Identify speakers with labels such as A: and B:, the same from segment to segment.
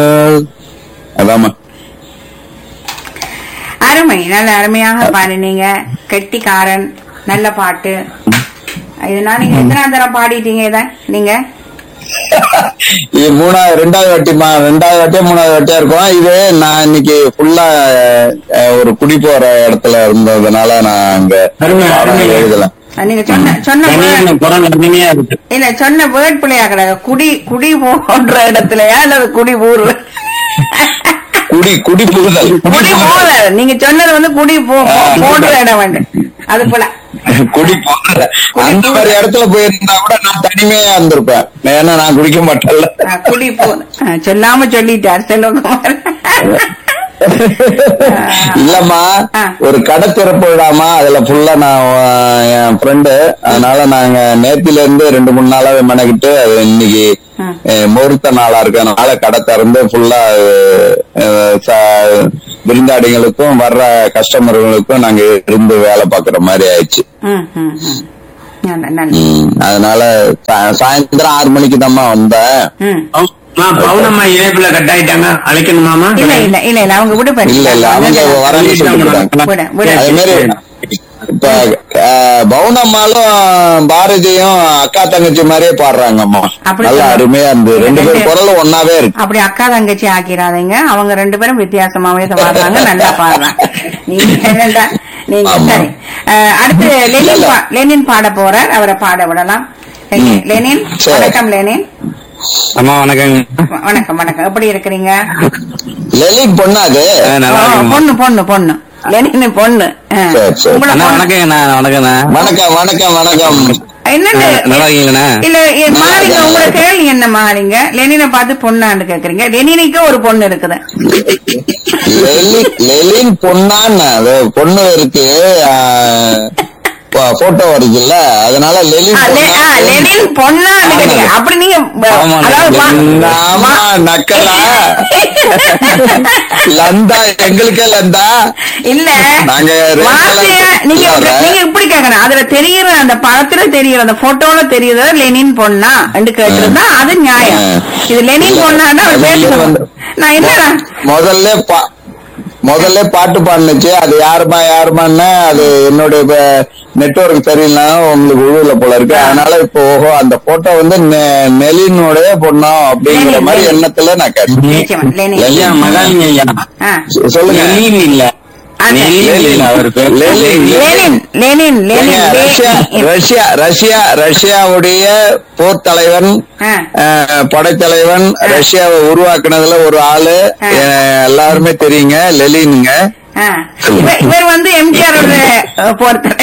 A: அதாம்மா
B: அருமை நல்ல அருமையாக பாடினீங்க கெட்டிக்காரன் நல்ல பாட்டு இதனால நீங்க எத்தனாம் தரம் பாடிட்டீங்க இத நீங்க
A: இது மூணாவது ரெண்டாவது வாட்டிமா ரெண்டாவது வாட்டியா மூணாவது வாட்டியா இருக்கும் இது நான் இன்னைக்கு ஃபுல்லா ஒரு குடி போற இடத்துல இருந்ததுனால நான் அங்க
C: அருமை,
A: பாடம்
C: அருமை.
A: எழுதல
B: நீங்க சொன்ன சொன்ன
C: தனியான
B: word-
C: குரல் அருமையா இருக்கு
B: இல்ல சொன்ன வேர்ட் பிள்ளையா கிடையாது குடி குடி போன்ற இடத்துலயா அல்லது குடி ஊர்
A: குடி குடி புகுதல்
B: குடி போல நீங்க சொன்னது வந்து குடி போ போ- போன்ற இடம் வந்து அது போல
A: குடி போகல அந்த மாதிரி இடத்துல போயிருந்தா கூட நான் தனிமையா இருந்திருப்பேன் ஏன்னா நான் குடிக்க மாட்டேன்ல
B: ஆ, குடி போ ஆ, சொல்லாம சொல்லிட்டார் செல்வகுமார்
A: இல்லம்மா
B: ஆ.
A: ஒரு கடை திறப்பு விடாமா அதுல ஃபுல்லா நான் அஹ், என் ஃப்ரெண்டு அதனால நாங்க நேத்தில இருந்து ரெண்டு மூணு நாளாவே மெனக்கிட்டு அது இன்னைக்கு
B: ம்.
A: அஹ், முகூர்த்த நாளா இருக்கனால கடை திறந்து ஃபுல்லா விருந்தாடிகளுக்கும் வர்ற கஸ்டமர்களுக்கும் நாங்க இருந்து வேலை பாக்குற மாதிரி ஆயிடுச்சு
B: ம், ம், ம். நல்ல, நல்ல.
A: ம், அதனால சா- சாயந்தரம் ஆறு மணிக்கு தாம்மா வந்தேன்
B: ம்.
C: ஆ, பவுனம்மா இணைப்புல கட் ஆயிட்டாங்க அழைக்கணுமாமா
B: இல்ல இல்ல இல்ல இல்ல அவங்க விடு
A: இல்ல இல்ல அவங்க வரேன்னு சொல்லிட்டாங்க
B: விட விட
A: அதே மாதிரி இப்ப அஹ், பவுனம்மாளும் பாரதியும் அக்கா தங்கச்சி மாதிரியே பாடுறாங்கம்மா
B: அப்படி
A: நல்லா
B: சொல்லுங்க.
A: அருமையா இருந்து ரெண்டு பேரும் குரலும் ஒன்னாவே இருக்கு
B: அப்படி அக்கா தங்கச்சி ஆக்கிடாதீங்க அவங்க ரெண்டு பேரும் வித்தியாசமாவே பாடுறாங்க நல்லா பாடுறாங்க நீங்க என்னடா நீங்க
A: ஆமா.
B: சரி அஹ், அடுத்து லெனின்
A: இல்ல.
B: பா- லெனின் பாட போறார் அவரை பாட விடலாம் லெனின், லெனின்
A: சரி.
B: வணக்கம் லெனின்
C: அம்மா வணக்கங்க
B: வ- வணக்கம் வணக்கம் எப்படி இருக்கிறீங்க
A: லலித் பொண்ணா அது
C: நல்லா
B: ஓ,
C: இருக்குமா
B: பொண்ணு பொண்ணு பொண்ணு லெனின் பொண்ணு ஆ.
A: சரி, சரி.
B: உங்களை
C: அண்ணா
B: பொண்ணு-
C: வணக்கங்கண்ணா வணக்கண்ணா
A: வணக்கம் வணக்கம் வணக்கம்
B: என்னண்டு
C: ஆ, நல்லா இருக்கீங்களா?
B: இல்ல இ-
A: நல்லா
B: மாறிங்க
A: இருக்கேன்.
B: உங்களோட கேள்வி என்ன மாறிங்க லெனினை பார்த்து பொண்ணான்னு கேக்குறீங்க லெனினுக்கு ஒரு பொண்ணு இருக்குது
A: லெலி லெலின் பொண்ணான்னு அது பொண்ணு இருக்கு போட்டோ வருதுல்ல அதனால லெலின்
B: ஆ, லெ- ஆ,
A: பொண்ணா?
B: லெனின் பொண்ணான்னு கேட்டீங்க அப்படி நீங்க ப-
C: ஆமா,
B: அதாவது மா-
A: ஆமா நக்கலா லந்தா எங்களுக்கே லந்தா
B: இல்ல
A: நாங்க red
B: வார்த்தைய
A: color
B: நீங்க
A: color.
B: நீங்க இப்படி கேட்கணும் அதுல தெரியுற அந்த படத்துல தெரியுற அந்த போட்டோல தெரியுற லெனின் பொண்ணா என்று கேட்டிருந்தா அது நியாயம்
A: ஆ.
B: இது லெனின்
A: இல்ல.
B: பொண்ணான்னா அவர்
A: அது
B: பேசுவோம்
A: வந்து-
B: நான் என்னடா
A: முதல்ல பா- முதல்ல பாட்டு பாடுனுச்சு அது யாருமா யாருமான்னு அது என்னுடைய நெட்வொர்க் சரியில்லை உங்களுக்கு உழுவுல போல இருக்கு அதனால இப்போ ஓஹோ அந்த போட்டோ வந்து நெ- நெலினுடைய பொண்ணோ அப்படிங்கிற
B: லெனின்,
A: மாதிரி
B: லெனின்.
A: எண்ணத்துல நான் கேட்டேன்
B: நிச்சயமா, லெனின்.
C: ஐயா மகாலிங்க ஐயா
B: ஆ.
A: சொ- சொல்லுங்க
C: லெனின் இல்ல
B: அது-
C: லெனின் இல்ல அவர் பேர்
A: லெனின்.
B: லெனின் லெனின்
A: ஏங்க,
B: Lenin
A: Russia
B: Lenin.
A: Russia Russia ரஷ்யாவுடைய போர் தலைவன்
B: ஆ.
A: அஹ், படைத்தலைவன் ரஷ்யாவை உருவாக்குனதுல ஒரு ஆளு
B: ஆ.
A: அஹ், எல்லாருமே தெரியுங்க லெலினுங்க
B: ஆ. இவர் இவர் வந்து எம்ஜிஆர் பொறுத்த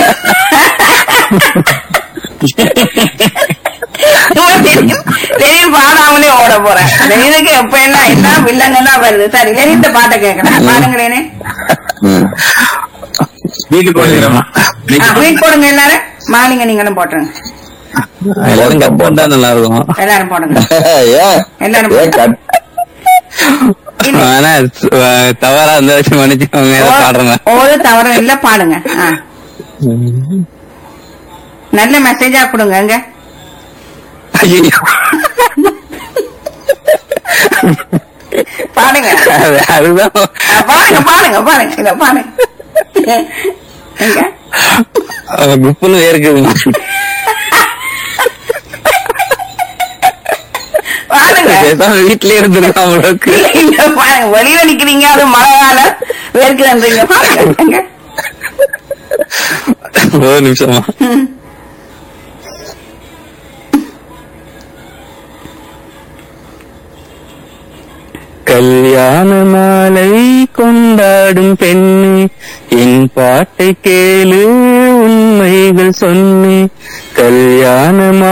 B: லெனின் பாடாமலே ஓட போறேன் லெனினுக்கு எப்ப என்ன என்ன வில்லங்கன்னா வருது சரி லெனின் இந்த பாட்டை கேட்கறேன் பாருங்க லெனின்
A: ம்.
C: வீட்டுக்கு வந்துடுறோமா
B: வீட் போடுங்க எல்லாரும் மாலிங்க நீங்களும் போட்டுருங்க
C: எல்லாரும் கட் பண்ணா நல்லா இருக்கும்
B: எல்லாரும் போடுங்க
A: ஏன்
B: எல்லாரும்
A: ஏன் கட்-
B: இல்ல.
C: ஆனா அஹ், தவறா இருந்தா வச்சு மன்னிச்சுக்கோங்க ஏதோ பாடுறேங்க
B: ஒரு தவறும் இல்ல பாடுங்க ஆ. நல்ல மெசேஜா கொடுங்க அங்க
C: ஐயோ
B: பாடுங்க
C: அது- அதுதான்
B: ஆ, பாருங்க பாருங்க பாருங்க இத பாருங்க எங்க
C: அஹ், குப்புன்னு வேர்க்குதுங்க
B: பாருங்க
C: பேசாம வீட்லயே இருந்திருக்கோம் அவ்வளவுக்கு
B: இல்ல, பாருங்க வெளியில நிக்கிறீங்க அது மழை காலம் வேர்க்குதுன்றீங்க பாருங்க எங்க
C: ஒரு நிமிஷமா
B: ம்.
C: கல்யாண மாலை கொண்டாடும் பெண்ணு என் பாட்டை கேளு உண்மைகள் சொன்னேன் கல்யாண